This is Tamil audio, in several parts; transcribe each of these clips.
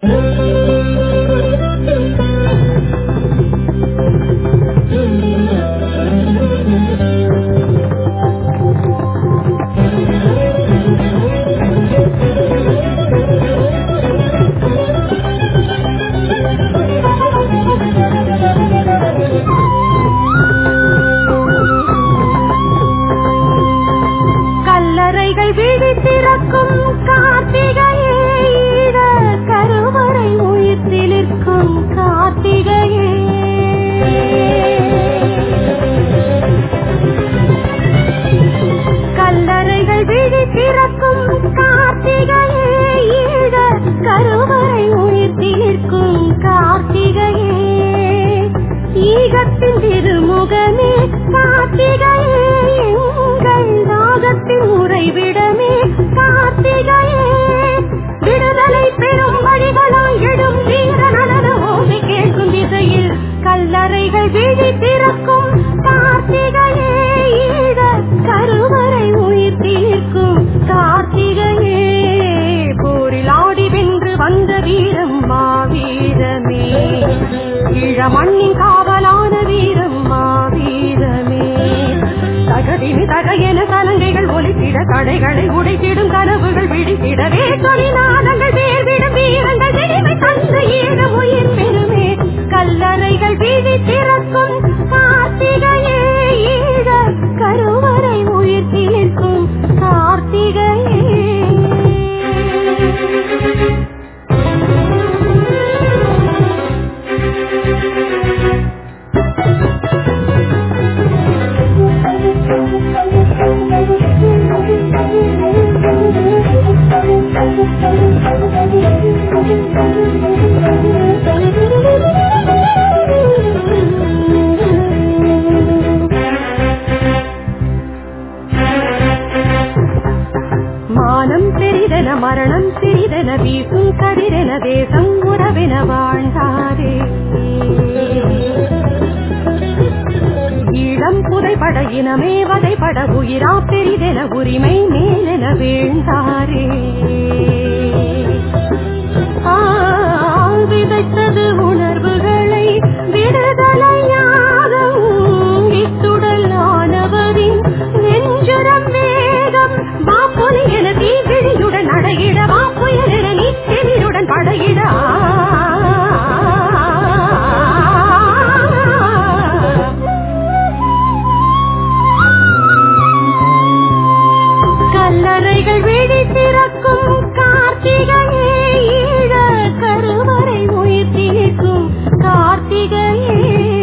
கல்லறைகள் விழி திறக்கும் கார்த்திகையே ஈழ கருவறை உயிர்த்திலிருக்கும் கார்த்திகையே கல்லறைகள் விழி திறக்கும் கார்த்திகையே ஈழ கருவறை உயிர்த்திலிருக்கும் கார்த்திகையே ஈகத்தின் திருமுகமே கார்த்திகையே எங்கள் நாகத்தின் உறைவிடமே கார்த்திகையே விடுதலை பெறும் வழிகளாய் எழும் வீர நடன ஓசை கேட்கும் திசையில் கல்லறைகள் விழி திறக்கும் கார்த்திகையே ஈழ கருவறை உயிர் தீர்க்கும் கார்த்திகையே போரில் ஆடி வென்று வந்த வீரம் மாவீரமே ஈழ மண்ணின் காவலான வீரம் மாவீரமே தகதிமி தகையென கலங்கைகள் ஒலித்திட கடைகளை உடைத்திடும் கனவுகள் விழித்திடவே தொழிலாளர்கள் வேர்விடும் வீரங்கள் விடிமை தந்த ஈழ உயிர் பெருமே கல்லறைகள் விழி திறக்கும் கார்த்திகையே ஈழ கருவறை உயிர் தீர்க்கும் கார்த்திகையே மானம் பெரிதென மரணம் சிறிதென வீசும் கதிரென தேசம் உறவென வாழ்ந்தாரே ஈழம் புதைப்பட இனமே வதைப்பட உயிரா பெரிதென உரிமை மேலென வீழ்ந்தாரே ஆ, விதைத்தது உணர்வுகளை விடுதலையாகும் இத்துடல் ஆனவரின் நெஞ்சுரம் வேகம் வாப்புலி என தீவிழியுடன் அடையிட வாப்புயல் என நீச்செவியுடன் படையிட கல்லறைகள் விழி திறக்கும் கார்த்திகையே ஈழ கருவறை உயிர் தீர்க்கும் கார்த்திகையே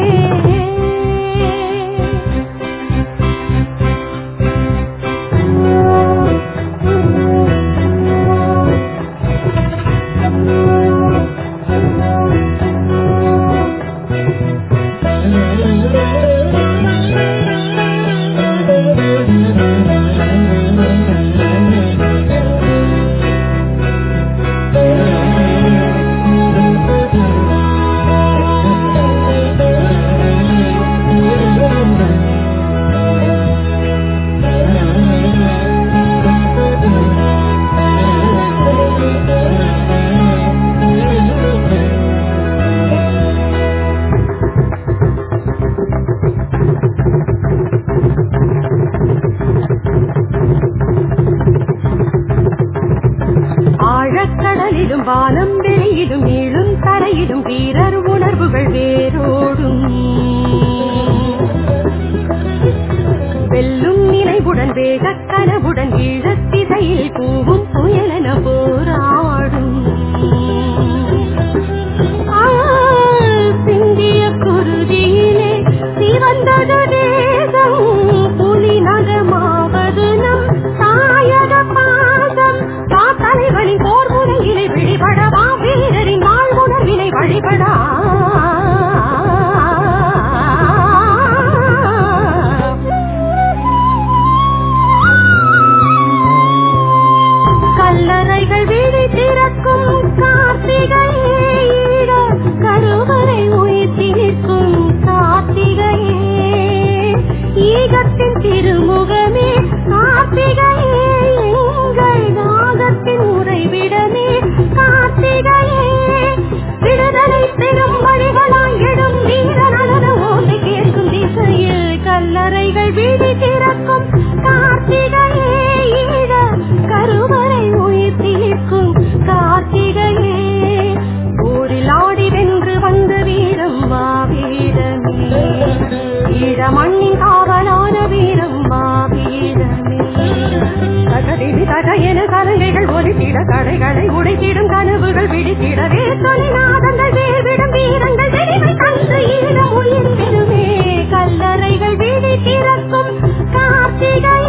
ஆழக்கடலிலும் வானம் வெளியிலும் நீளும் கரையிலும் வீரர் உணர்வுகள் வேரோடும் வெல்லும் நினைவுடன் வேக கனவுடன் ஈழத் திசையில் பூவும் புயலென போராடும் ஆ, சிந்திய குருதியிலே சிவந்தது தேசம் புலி நகமாவது நம் தாயக பாசம் தா தலைவனின் போர் முறையிலே விழிபடவா வீரரின் வாழ்வுணர்வினை வழிபடா தக என சலங்கைகள் ஒலித்திட கடைகளை உடைத்திடும் கனவுகள் விழித்திடவே தொலைநாதங்கள் வேவிடும் வீரங்கள் தெளிவை தந்து ஈரம் உயிர் பெறுமே கல்லறைகள் விழி திறக்கும் கார்த்திகை